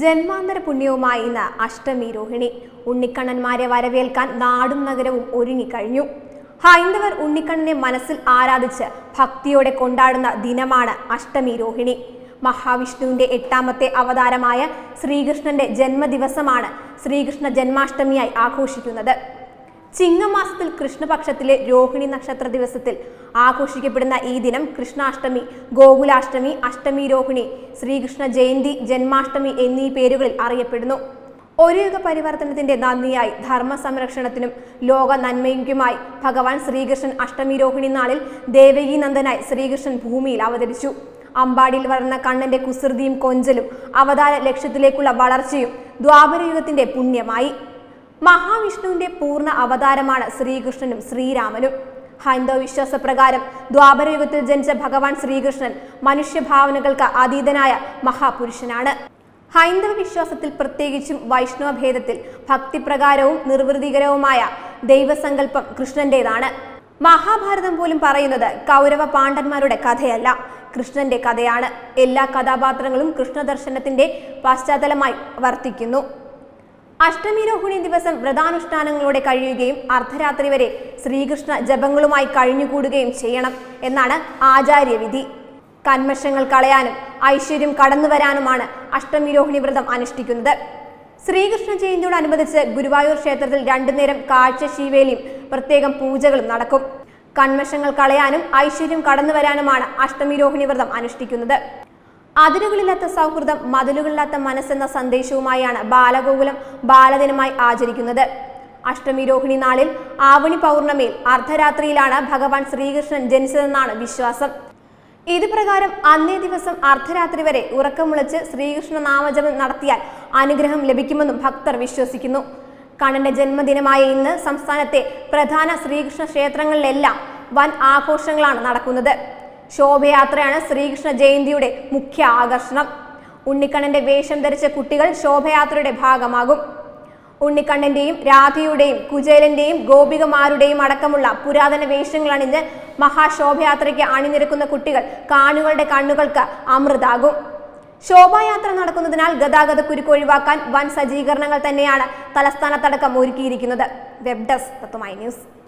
ജന്മാന്തര പുണ്യവുമായി ഇന്ന് അഷ്ടമി രോഹിണി ഉണ്ണിക്കണ്ണന്മാരെ വരവേൽക്കാൻ നാടും നഗരവും ഒരുങ്ങിക്കഴിഞ്ഞു ഹൈന്ദവർ ഉണ്ണിക്കണ്ണനെ മനസ്സിൽ ആരാധിച്ച് ഭക്തിയോടെ കൊണ്ടാടുന്ന ദിനമാണ് അഷ്ടമി രോഹിണി മഹാവിഷ്ണുവിന്റെ എട്ടാമത്തെ അവതാരമായ ശ്രീകൃഷ്ണന്റെ ജന്മദിവസമാണ് ശ്രീകൃഷ്ണ ജന്മാഷ്ടമിയായി ആഘോഷിക്കുന്നത് ചിങ്ങമാസത്തിൽ കൃഷ്ണപക്ഷത്തിലെ രോഹിണി നക്ഷത്ര ദിവസത്തിൽ ആഘോഷിക്കപ്പെടുന്ന ഈ ദിനം കൃഷ്ണാഷ്ടമി ഗോകുലാഷ്ടമി അഷ്ടമി രോഹിണി ശ്രീകൃഷ്ണ ജയന്തി ജന്മാഷ്ടമി എന്നീ പേരുകളിൽ അറിയപ്പെടുന്നു ഒരു യുഗ പരിവർത്തനത്തിന്റെ നന്ദിയായി ധർമ്മ സംരക്ഷണത്തിനും ലോക നന്മയ്ക്കുമായി ഭഗവാൻ ശ്രീകൃഷ്ണൻ അഷ്ടമി രോഹിണി നാളിൽ ദേവകി നന്ദനായി ശ്രീകൃഷ്ണൻ ഭൂമിയിൽ അവതരിച്ചു അമ്പാടിയിൽ വളർന്ന കണ്ണന്റെ കുസൃതിയും കൊഞ്ചലും അവതാര ലക്ഷ്യത്തിലേക്കുള്ള വളർച്ചയും ദ്വാപരയുഗത്തിന്റെ പുണ്യമായി മഹാവിഷ്ണുവിന്റെ പൂർണ്ണ അവതാരമാണ് ശ്രീകൃഷ്ണനും ശ്രീരാമനും ഹൈന്ദവ വിശ്വാസപ്രകാരം ദ്വാപരയുഗത്തിൽ ജനിച്ച ഭഗവാൻ ശ്രീകൃഷ്ണൻ മനുഷ്യഭാവനകൾക്ക് അതീതനായ മഹാപുരുഷനാണ് ഹൈന്ദവ വിശ്വാസത്തിൽ പ്രത്യേകിച്ചും വൈഷ്ണവ ഭേദത്തിൽ ഭക്തിപ്രകാരവും നിർവൃതികരവുമായ ദൈവസങ്കല്പം കൃഷ്ണന്റേതാണ് മഹാഭാരതം പോലും പറയുന്നത് കൗരവ പാണ്ഡന്മാരുടെ കഥയല്ല കൃഷ്ണന്റെ കഥയാണ് എല്ലാ കഥാപാത്രങ്ങളും കൃഷ്ണദർശനത്തിന്റെ പശ്ചാത്തലമായി വർത്തിക്കുന്നു അഷ്ടമി രോഹിണി ദിവസം വ്രതാനുഷ്ഠാനങ്ങളോടെ കഴിയുകയും അർദ്ധരാത്രി വരെ ശ്രീകൃഷ്ണ ജപങ്ങളുമായി കഴിഞ്ഞുകൂടുകയും ചെയ്യണം എന്നാണ് ആചാര്യവിധി കന്മഷങ്ങൾ കളയാനും ഐശ്വര്യം കടന്നു വരാനുമാണ് അഷ്ടമി രോഹിണി വ്രതം അനുഷ്ഠിക്കുന്നത് ശ്രീകൃഷ്ണ ജയന്തിയോടനുബന്ധിച്ച് ഗുരുവായൂർ ക്ഷേത്രത്തിൽ രണ്ടു നേരം കാഴ്ച ശീവേലിയും പ്രത്യേകം പൂജകളും നടക്കും കന്മഷങ്ങൾ കളയാനും ഐശ്വര്യം കടന്നു വരാനുമാണ് അഷ്ടമി രോഹിണി വ്രതം അനുഷ്ഠിക്കുന്നത് അതിരുകളില്ലാത്ത സൗഹൃദം മതിലുകളില്ലാത്ത മനസ്സെന്ന സന്ദേശവുമായാണ് ബാലഗോകുലം ബാലദിനമായി ആചരിക്കുന്നത് അഷ്ടമി രോഹിണി നാളിൽ ആവണി പൗർണമിയിൽ അർദ്ധരാത്രിയിലാണ് ഭഗവാൻ ശ്രീകൃഷ്ണൻ ജനിച്ചതെന്നാണ് വിശ്വാസം ഇത് പ്രകാരം അന്നേ ദിവസം അർദ്ധരാത്രി വരെ ഉറക്കമുളച്ച് ശ്രീകൃഷ്ണ നാമജപം നടത്തിയാൽ അനുഗ്രഹം ലഭിക്കുമെന്നും ഭക്തർ വിശ്വസിക്കുന്നു കണ്ണന്റെ ജന്മദിനമായ ഇന്ന് സംസ്ഥാനത്തെ പ്രധാന ശ്രീകൃഷ്ണ ക്ഷേത്രങ്ങളിലെല്ലാം വൻ ആഘോഷങ്ങളാണ് നടക്കുന്നത് ശോഭയാത്രയാണ് ശ്രീകൃഷ്ണ ജയന്തിയുടെ മുഖ്യ ആകർഷണം ഉണ്ണിക്കണ്ണന്റെ വേഷം ധരിച്ച കുട്ടികൾ ശോഭയാത്രയുടെ ഭാഗമാകും ഉണ്ണിക്കണ്ണന്റെയും രാധയുടെയും കുചേലന്റെയും ഗോപികമാരുടെയും അടക്കമുള്ള പുരാതന വേഷങ്ങൾ അണിഞ്ഞ് മഹാശോഭയാത്രയ്ക്ക് അണിനിരക്കുന്ന കുട്ടികൾ കാണികളുടെ കണ്ണുകൾക്ക് അമൃതാകും ശോഭായാത്ര നടക്കുന്നതിനാൽ ഗതാഗത കുരുക്ക് ഒഴിവാക്കാൻ വൻ സജ്ജീകരണങ്ങൾ തന്നെയാണ് തലസ്ഥാനത്തടക്കം ഒരുക്കിയിരിക്കുന്നത് വെബ് ഡെസ്ക് തത്വമായി ന്യൂസ്